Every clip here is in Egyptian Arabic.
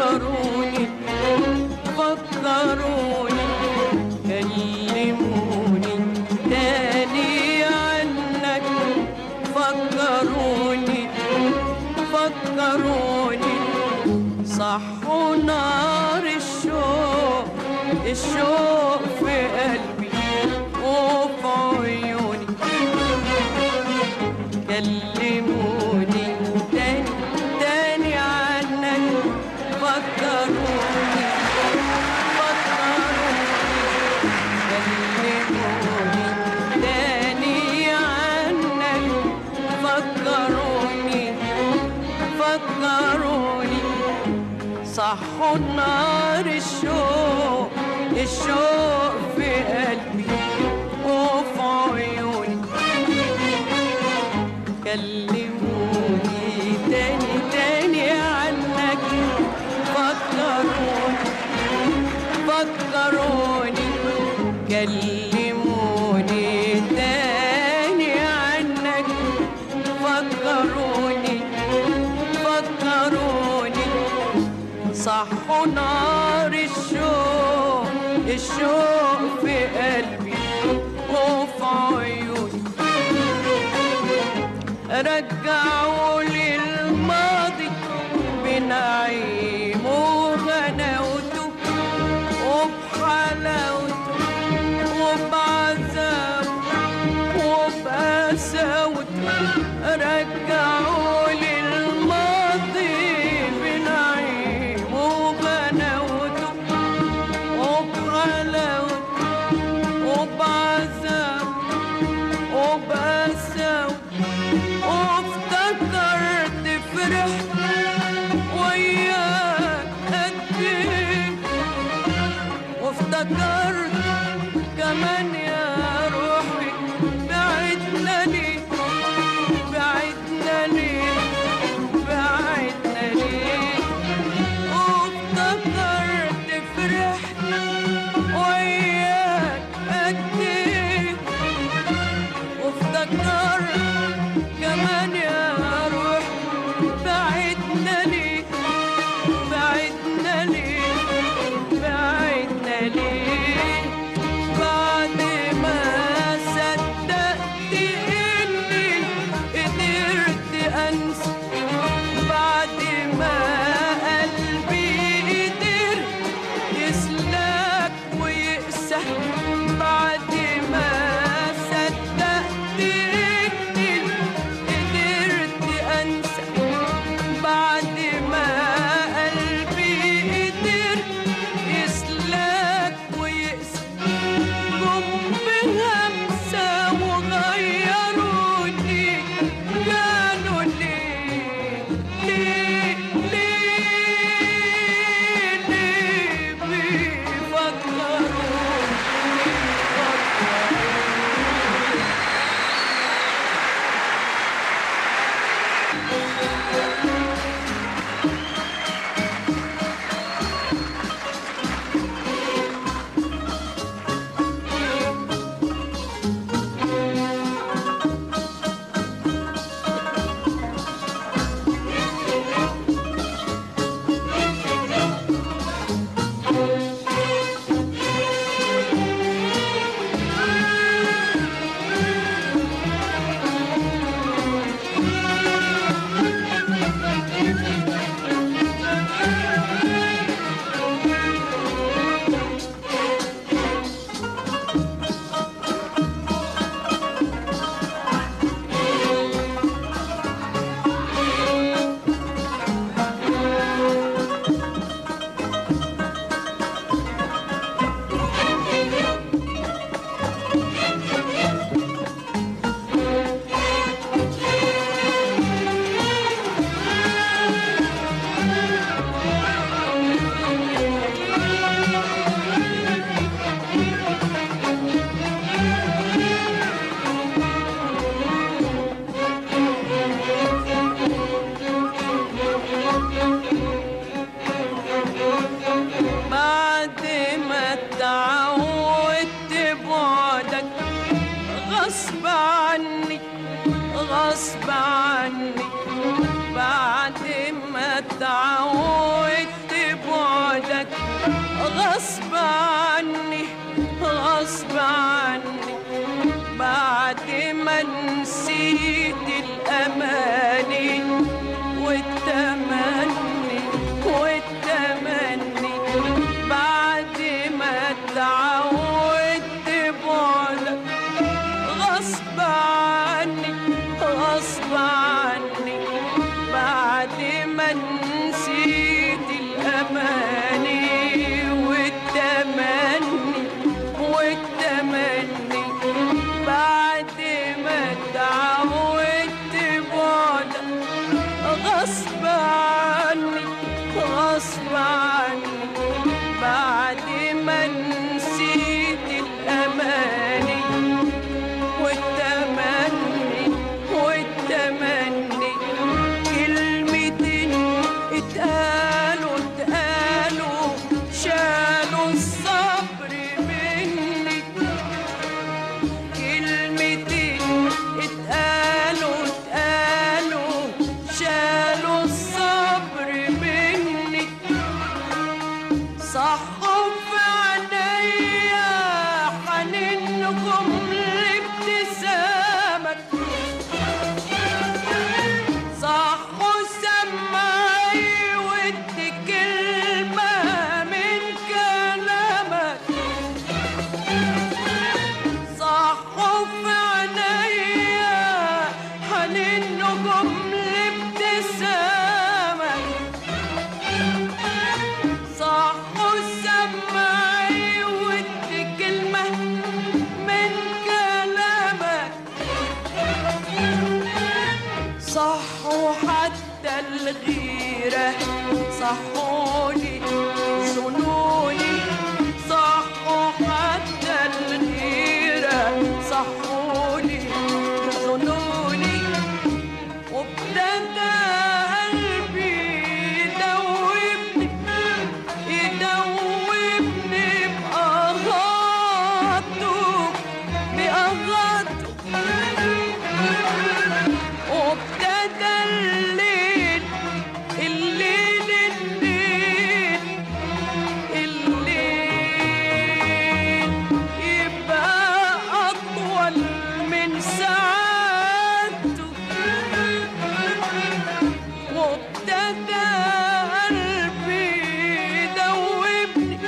فكروني فكروني كلموني تاني عنك فكروني فكروني صحوا نار الشوق الشوق في قلبي وفي عيوني كلموني تاني تاني عنك فكروني فكروني كلموني تاني عنك فكروني فكروني صحوا نار الشوق الشوق في قلبي وفي عيوني كلموني تاني تاني عنك فكروني فكروني كلموني تاني عنك فكروني فكروني صحوا نار الشوق الشوق في قلبي وفي عيوني رجعوا لي الماضي بنعيم وغناوته وبحلاوته وبعذابه وبقساوته رجعوا لي الماضي بنعيم وغناوته وبحلاوته وبعذابه وبقساوته وافتكرت فرحت وياك قد ايه وافتكرت كمان يا روحي بعدنا ليه بعدنا ليه بعدنا ليه وافتكرت فرحت وياك قد ايه وافتكرت كمان يا روح بعدنا ليه بعدنا ليه بعدنا ليه بعد ما صدقت اني قدرت انسى بعد ما قلبي قدر يسلك ويقسى بعد ما صدقت اني قدرت انسى بعد ما قلبي قدر يسلك ويقسى جم بهمسة وغيروني كانوا ليه ليه ليه ليه بيفكروني بعد ما اتعودت بعدك غصب عني غصب عني بعد ما اتعودت غصب عني غصب عني بعد ما نسيت الأماني والتمني والتمني بعد ما اتعودت بعدك غصب عني غصب عني بعد ما نسيت الأماني والتمني والتمني بعد ما اتعودت بعدك غصب عني غصب عني بعد ما نسيت الأماني والتمني والتمني كلمتين اتقالوا اتقالوا شالوا الصبر مني كلمتين اتقالوا اتقالوا شالوا الصبر مني صحوا في عينيا حنينكم لابتسامك صحوا سمعي ودي كلمة من كلامك صحوا في عينيا حنينكم لابتسامك صحوا سمعي ودي كلمة من كلامك صحوا حتى الغيرة صحوني ظنوني صحوا حتى الغيرة صحوني ظنوني وابتدى قلبي يدوبني يدوبني بأغاطه بأغاطه وابتدى الليل الليل الليل الليل يبقى أطول من ساعته وابتدى قلبي يدوبني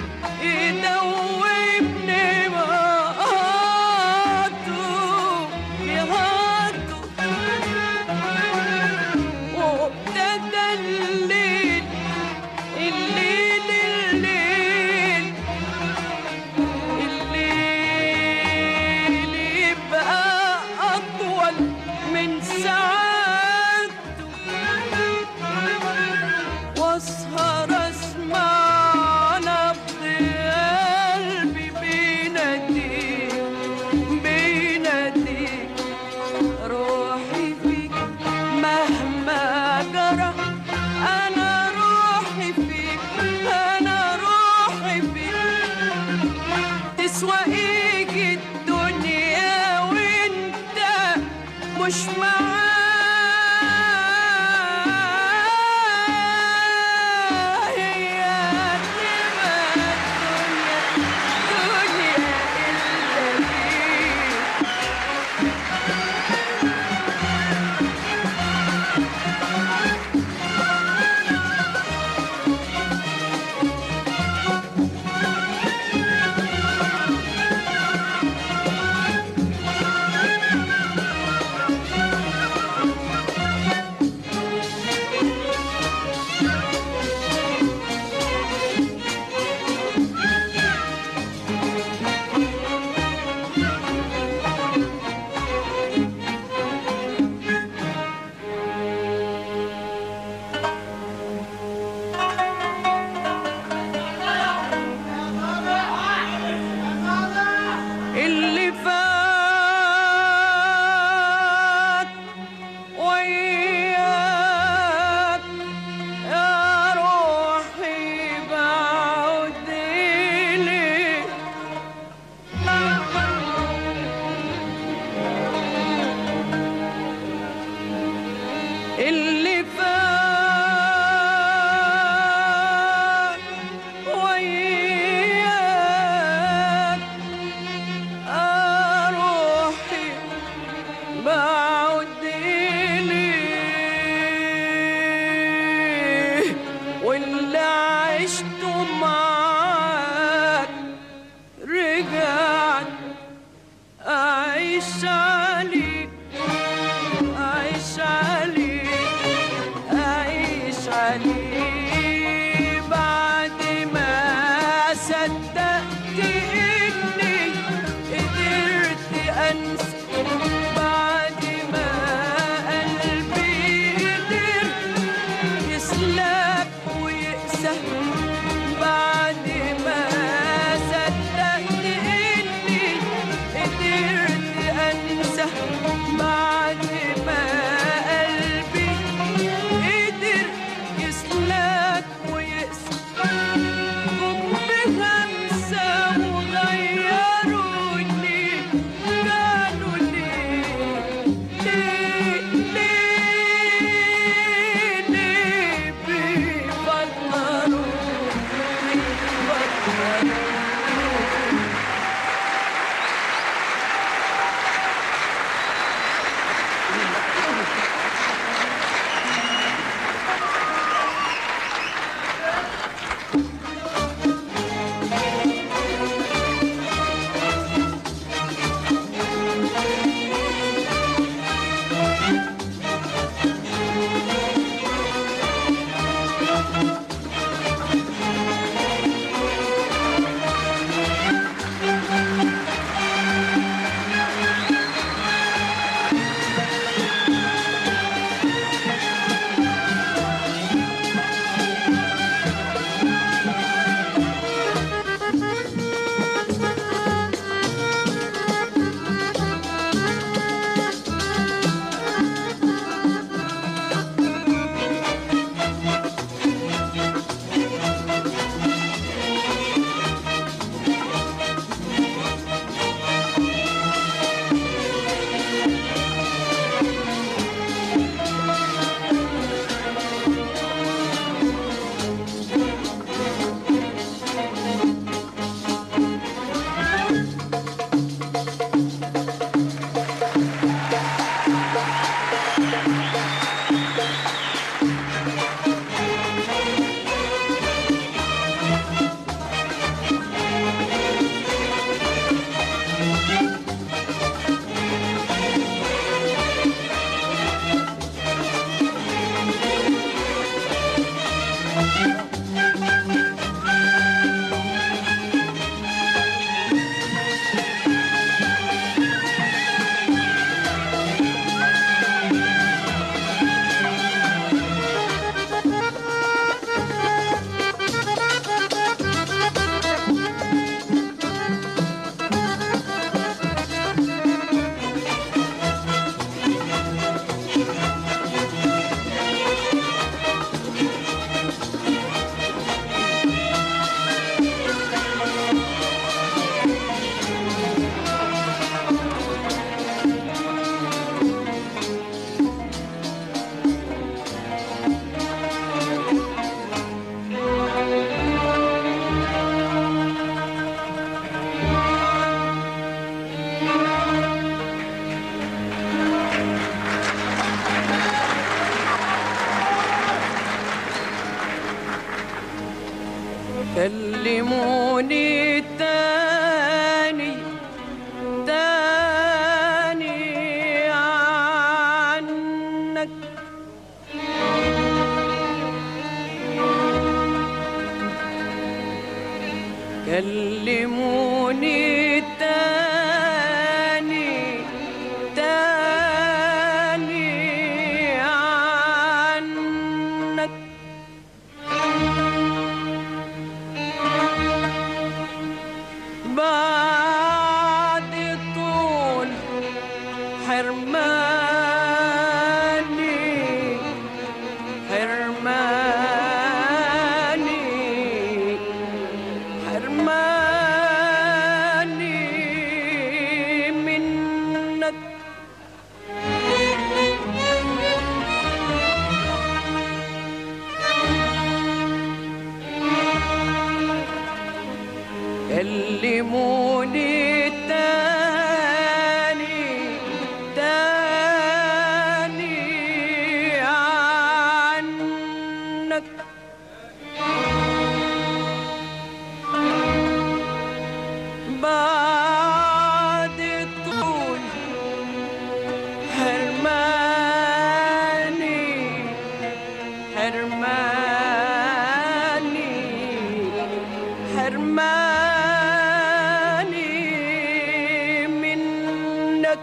يدوبني بقاته بهاته وابتدى الليل الليل الليل الليل يبقى أطول من ساعته واسهر اسمع نبض قلبي بيناديك بيناديك روحي فيك مهما جرى انا روحي فيك انا روحي فيك تسوى ايك الدنيا وانت مش معايا تبقى الدنيا دنيا إلا فيك عشت معاك رجعت أعيش عليك أعيش عليك أعيش عليك بعد ما صدقت إني قدرت أنسى بعد ما قلبي قدر يسلك ويقسى بعد ما صدقت إني قدرت أنسى بعد ما قلبي قدر يسلك ويقسى جم بخمسة وغيروني قالوا ليه ليه ليه ليه بيفكروا بيفكروا كلموني تاني تاني عنك كلموني تاني تاني عنك بعد طول حرماني حرماني حرماني منك كلموني تاني تاني عنك حرماني منك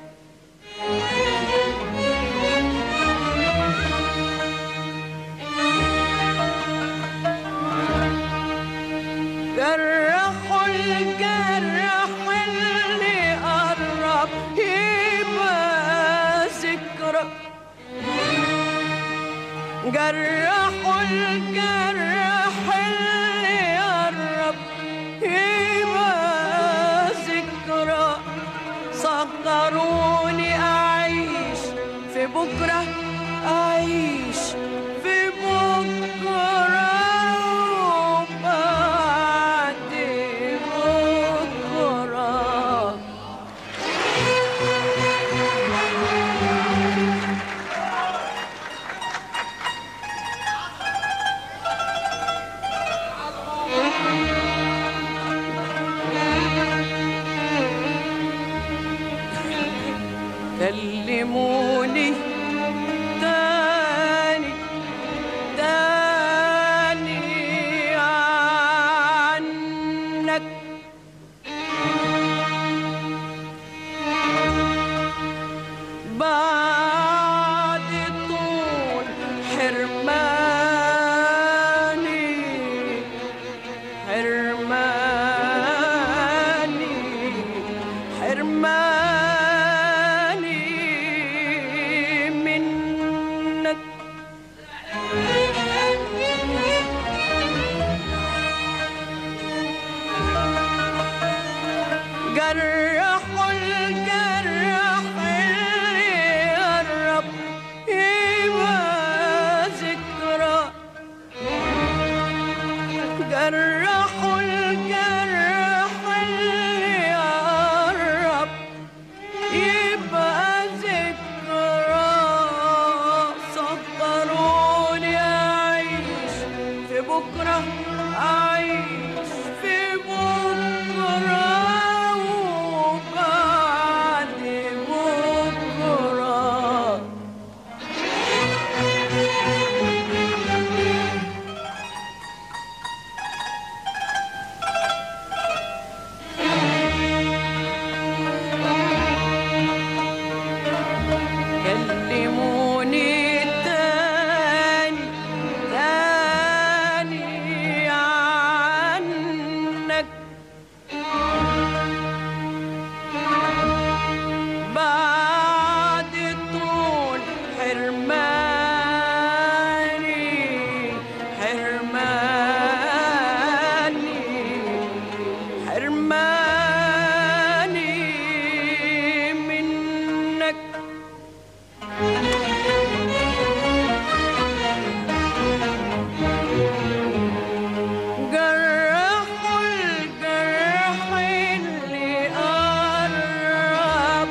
جرحوا الجرح اللي قرب يبقى ذكرى جرحوا الجرح اللي قرب يبقى ذكرى صغروني أعيش في بكرة أعيش في بكرة وبعد بكرة كلموني تاني تاني عنك بعد طول حرماني حرماني حرماني منك جرحوا الجرح اللي قرب يبقى ذكرى جرحوا الجرح اللي قرب يبقى ذكرى صبروني أعيش في بكرة أعيش في بكرة وبعد بكرة كلموني تاني تاني عنك بعد طول حرماني حرماني حرماني منك جرحوا الجرح اللي قرب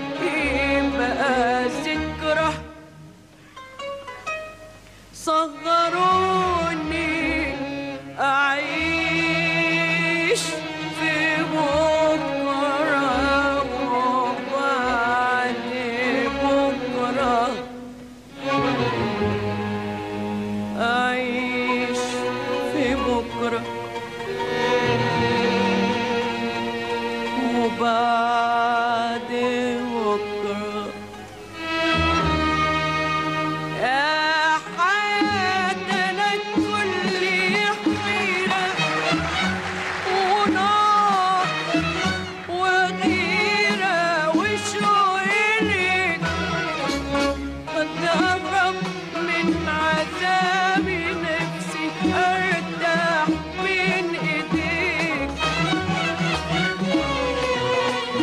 يبقى ذكرى صغروني أعيش في بكرة وبعد بكرة أعيش في بكرة وبعد بكرة يا حياتنا كل حيرة ونار وغيرة وشوق ليك قد أهرب من عذابي نفسي أرتاح من إيديك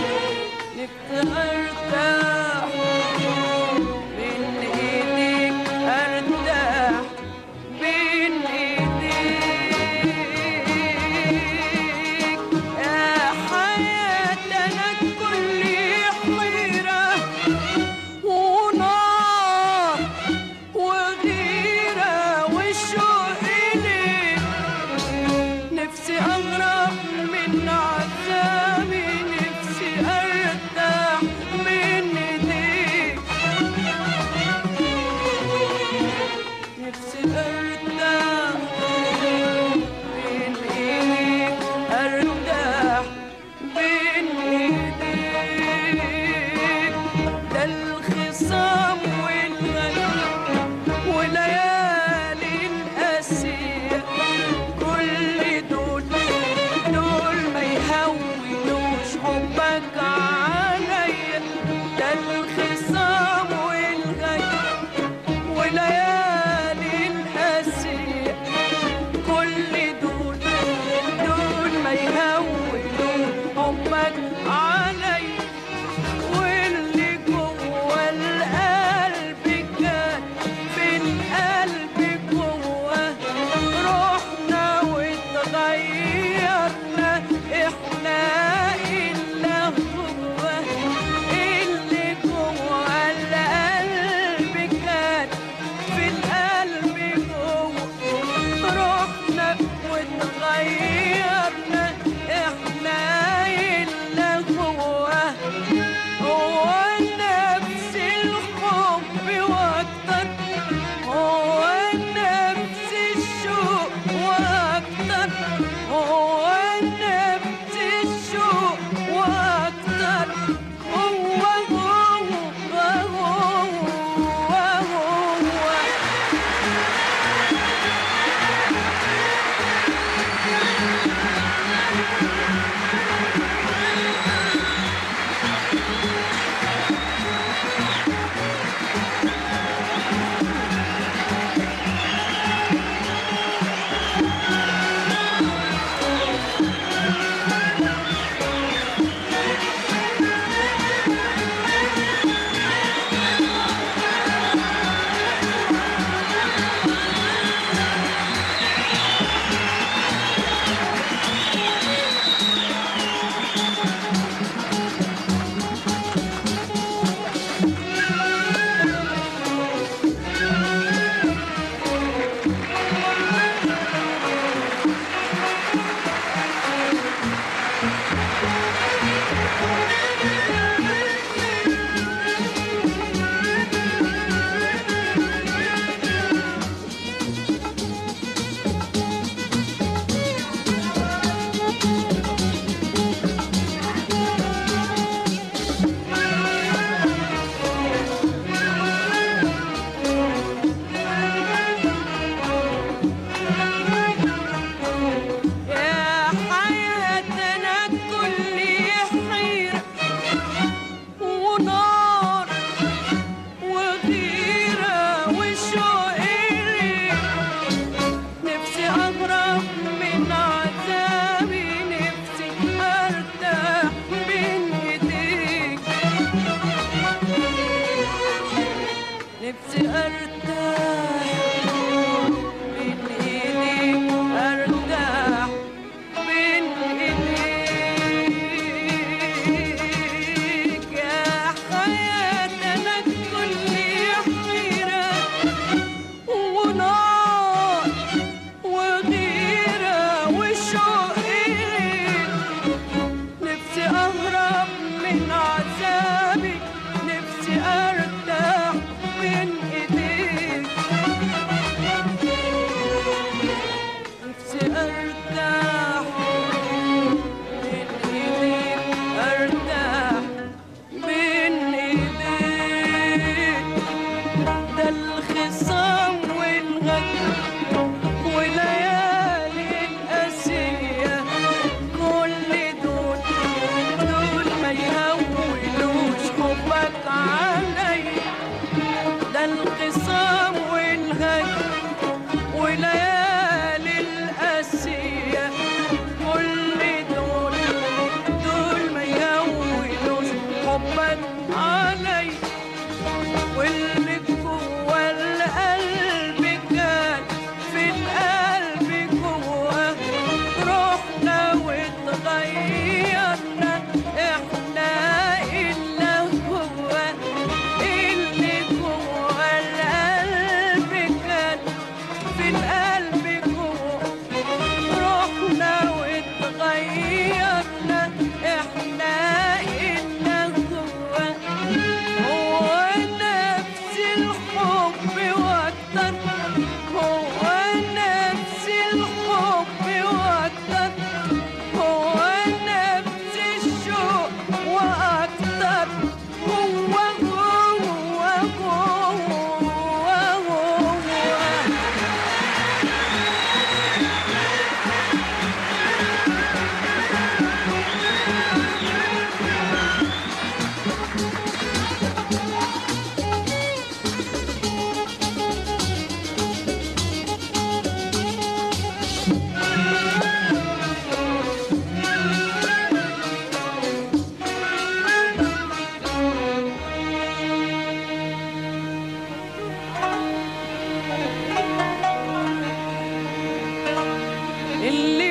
اللي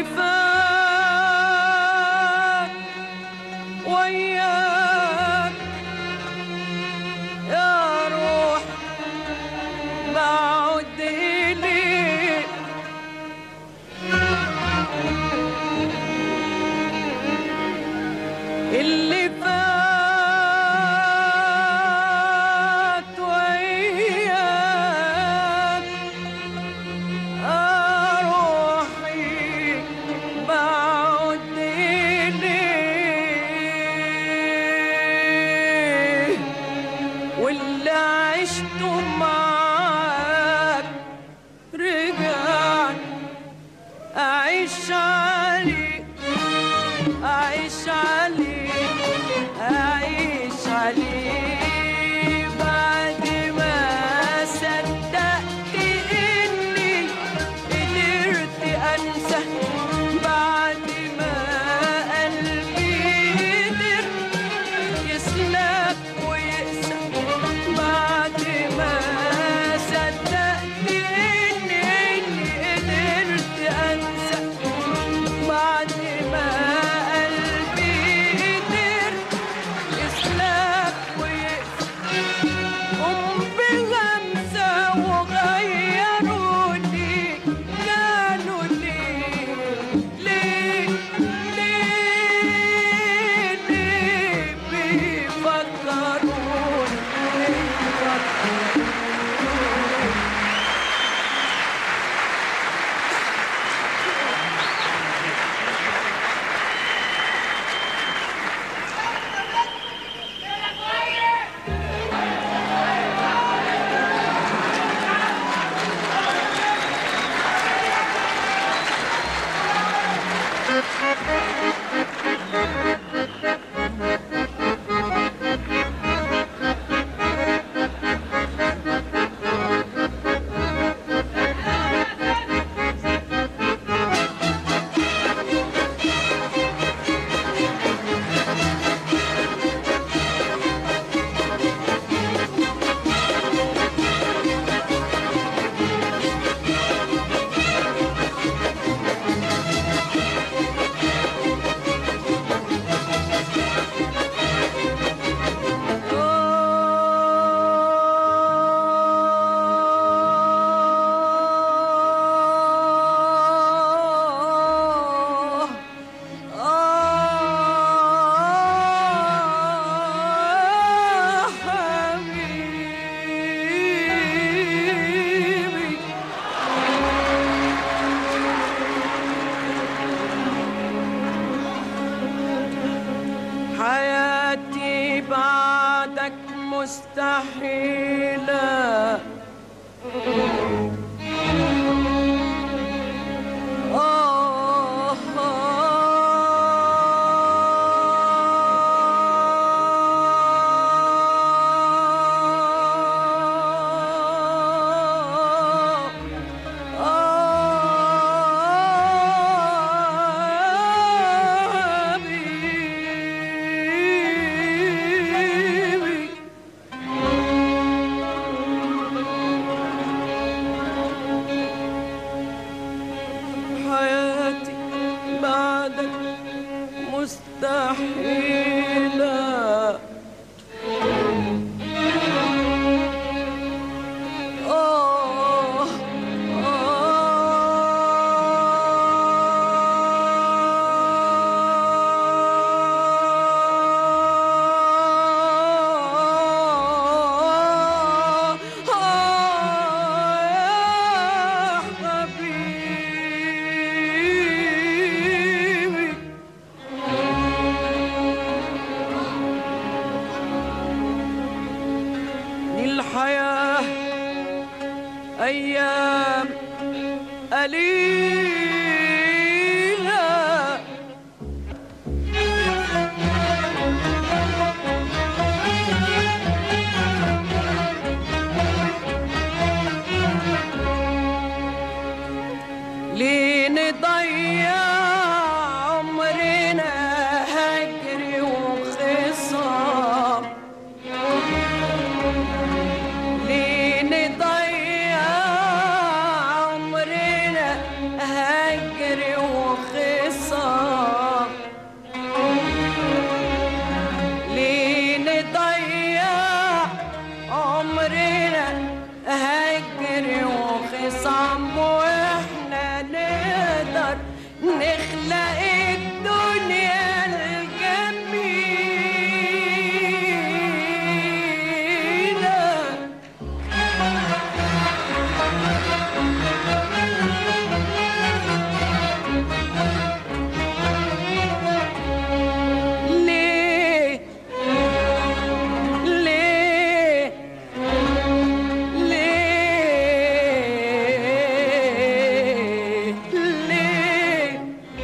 فات وياك يا روح بعد إليك اللي فات وياك روحي بعد إليه واللي عشته معاك رجعت أعيش عليك أعيش عليك أعيش عليك بعد ما صدقت إني قدرت أنسى بعد ما قلبي قدر يسلك ويقسى بعد ما صدقت إني إني قدرت أنسى بعد ما قلبي قدر يسلك ويقسى قم بغمسة وغيروني كانوا ليه ليه ليه ليه بيفكروني بيفكروني آه آه حبيبي حياتي بعدك مستحيلة آه حبيبي حياتي بعدك مستحيلة آه آه آه حبيبي نخلق الدنيا الجميلة ليه ليه ليه ليه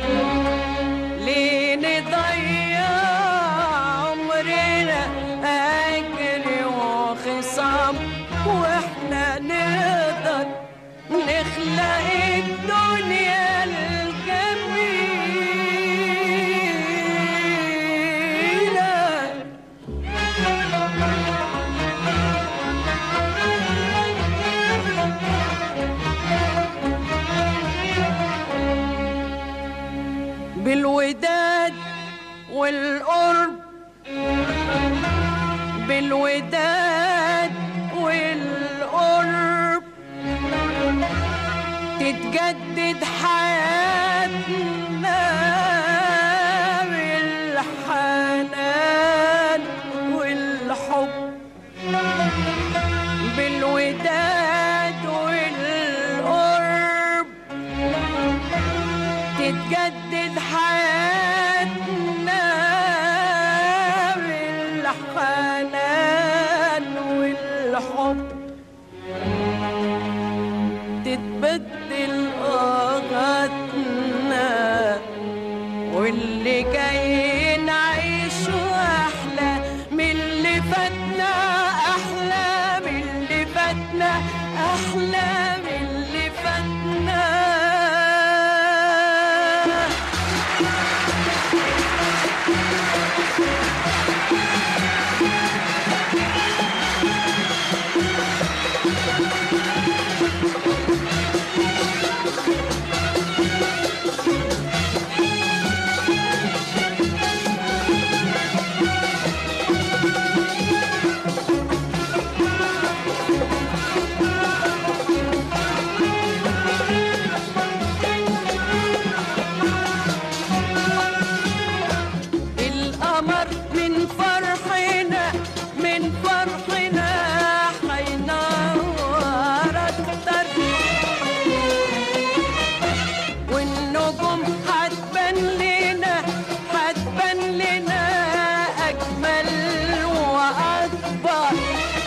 ليه نضيع عمرنا أجري وخصام واحنا نقدر نخلق الدنيا الجميلة بالوداد والقرب بالوداد والقرب تتجدد حياتنا بالحنان والحب بالوداد والقرب تتجدد حياتنا بالحنان والحب تتبدل آغاتنا واللي جاي نعيشه أحلى من اللي فاتنا أحلى من اللي فاتنا أحلى من اللي فاتنا القمر من فرحنا من فرحنا حينور اكتر والنجوم هتبان لنا هتبان لنا اجمل واكبر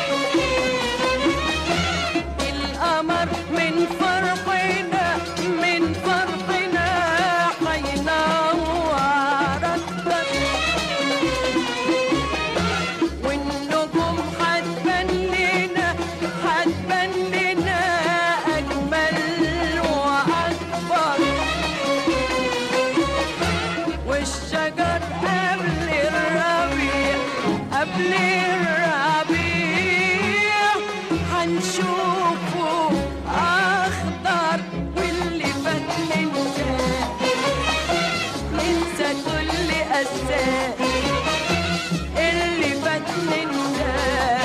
القمر من فرحنا من فرحنا حينور اكتر والنجوم هتبان لنا هتبان لنا اجمل واكبر والشجر قبل الربيع قبل الربيع هنشوفه اخضر واللي فات ننسى ننسى كل اساه اللي فات ننسى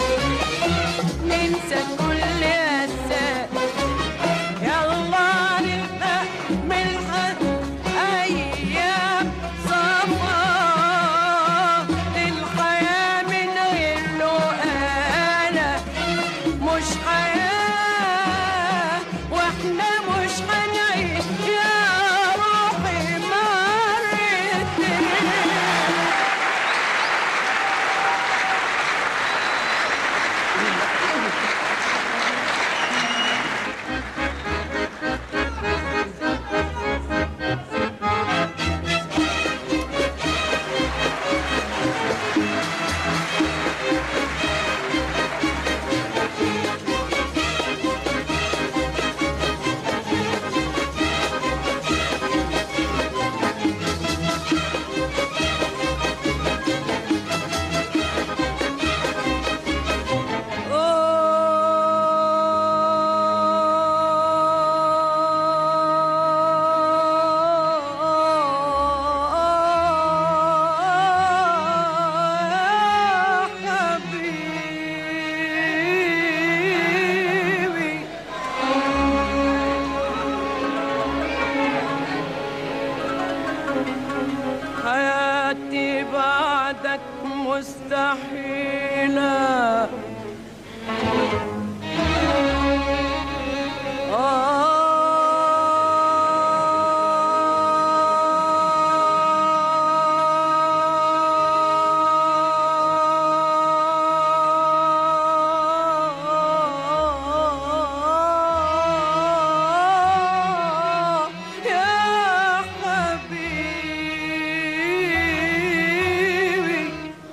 ننسى كل اساه يلا نبقى من حد ايام صفا الحياه من غير بعدك مستحيلة آه يا حبيبي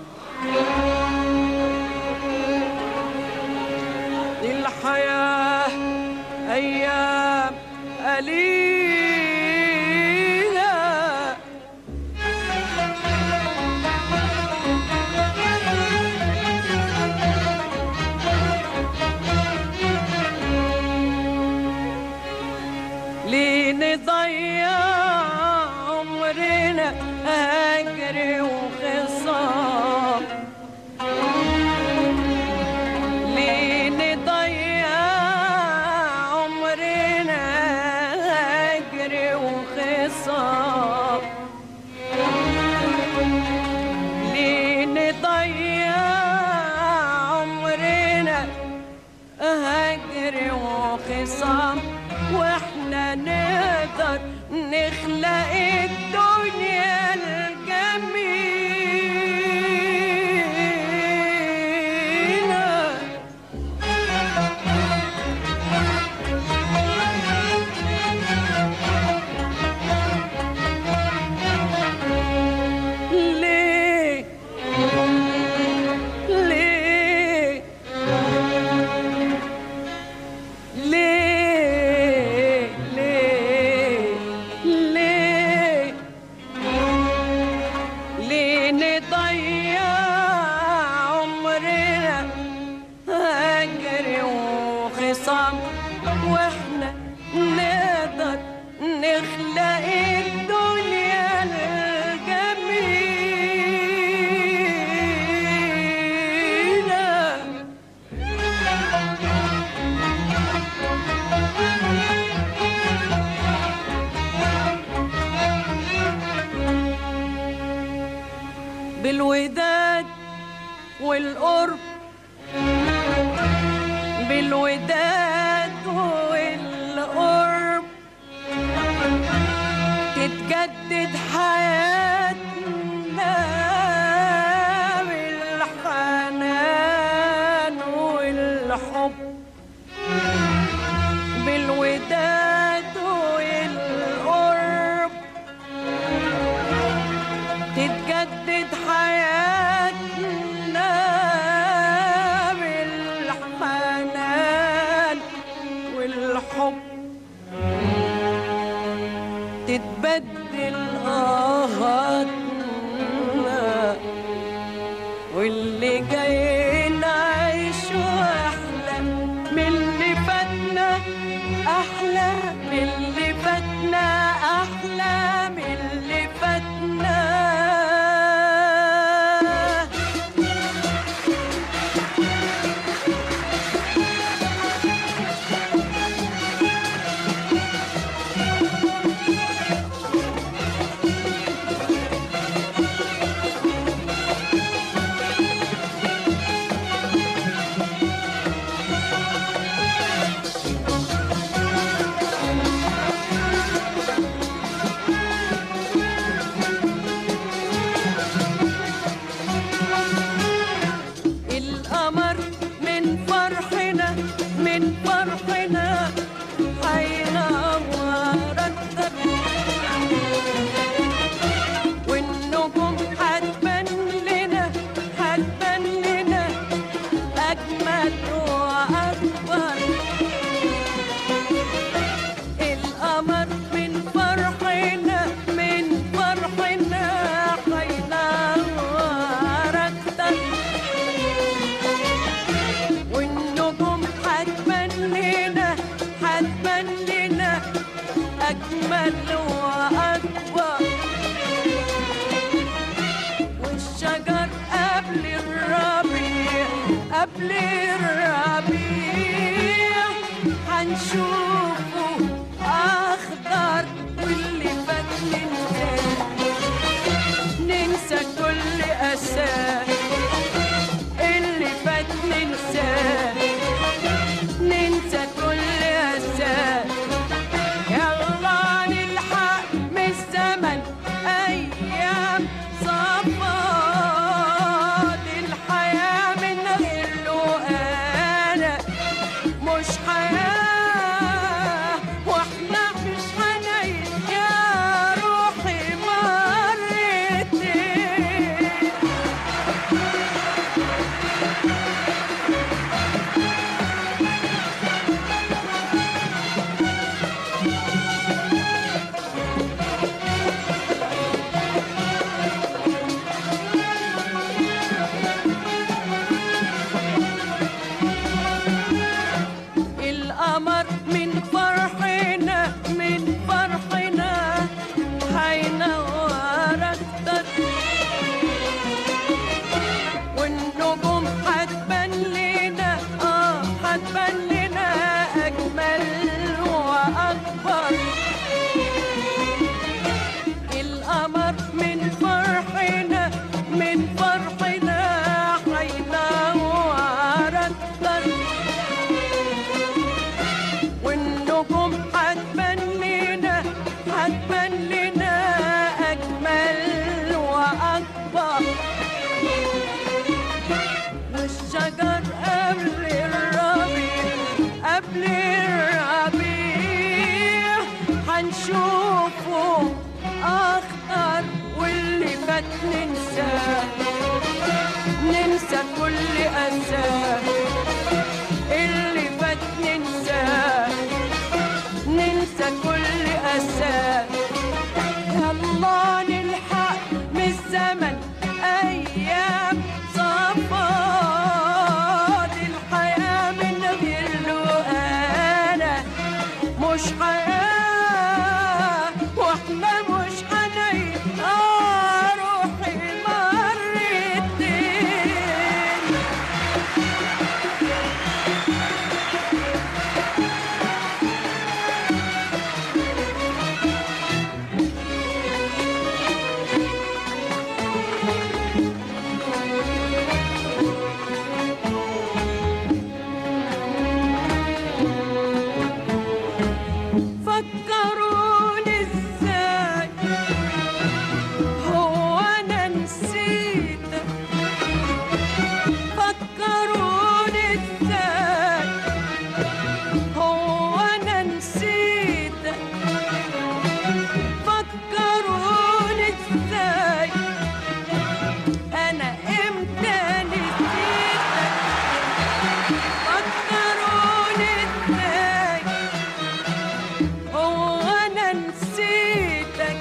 الحياة أيام قليلة ليه نضيع عمرنا هجر وخصام ليه نضيع عمرنا هجر وخصام ليه نضيع عمرنا هجر وخصام واحنا نقدر نخلق الدنيا الجميلة ليه ليه ليه ليه ليه ليه نضيع عمرنا هجر وخصام واحنا نقدر نخلق الدنيا الجميلة بالوداد والقرب بالوداد والقرب تتجدد حياتنا بالحنان والحب بالوداد والقرب تتجدد حياتنا بالحنان والحب تتبدل آهاتنا واللي جاي نعيشه أحلى من اللي فاتنا أحلى من اللي فاتنا أحلى من اللي فاتنا القمر من فرحنا من فرحنا هينور الدنيا والنجوم هتبان لنا هتبان لنا أجمل وأكبر القمر من فرحنا من فرحنا هينور الدنيا والنجوم هتبان لنا هتبان لنا أجمل وأكبر والشجر قبل الربيع قبل الربيع هنشوفه أخضر واللي فات ننساه ننسى كل أسى هينور اكتر والنجوم هتبان لنا اه هتبان لنا اجمل واكبر القمر من فرحنا من فرحنا هينور اكتر والنجوم هتبان لنا هتبان لنا اجمل واكبر والشجر قبل الربيع قبل الربيع هنشوفه اخضر واللي فات ننساه ننسى كل اساه اللي فات ننساه ننسى كل اساه يلا نلحق من الزمن ايام صفات الحياه من غير لقانا مش حياه واحنا مش حنين اه روحي مرتين فكروني ازاي هو انا نسيتك فكروني ازاي هو انا نسيتك فكروني ازاي انا امتى نسيتك فكروني ازاي هو انا نسيتك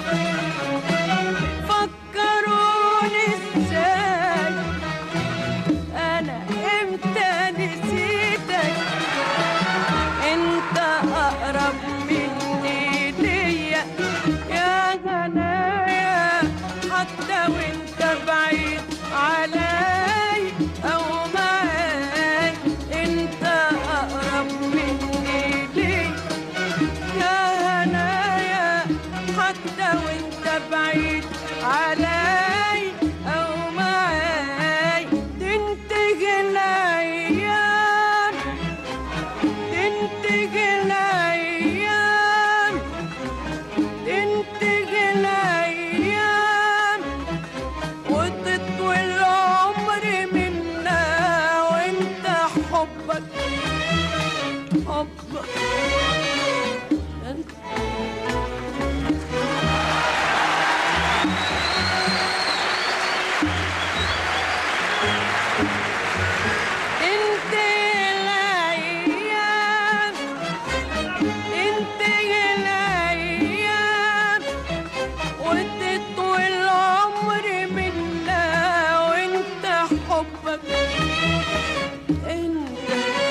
فكروني ازاي انا امتى نسيتك انت اقرب مني ليا يا هنايا حتى وانت بعيد علي او معاي انت اقرب مني ليا يا هنايا حتى وانت بعيد علي او معاي تنتهي الايام تنتهي الايام تنتهي الايام وتطوي العمر منا وانت حبك حبك انت انت الايام انت الايام وتطوي العمر منا وانت حبك انت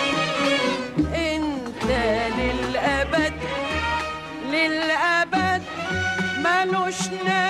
انت للابد للابد ملوش نهايه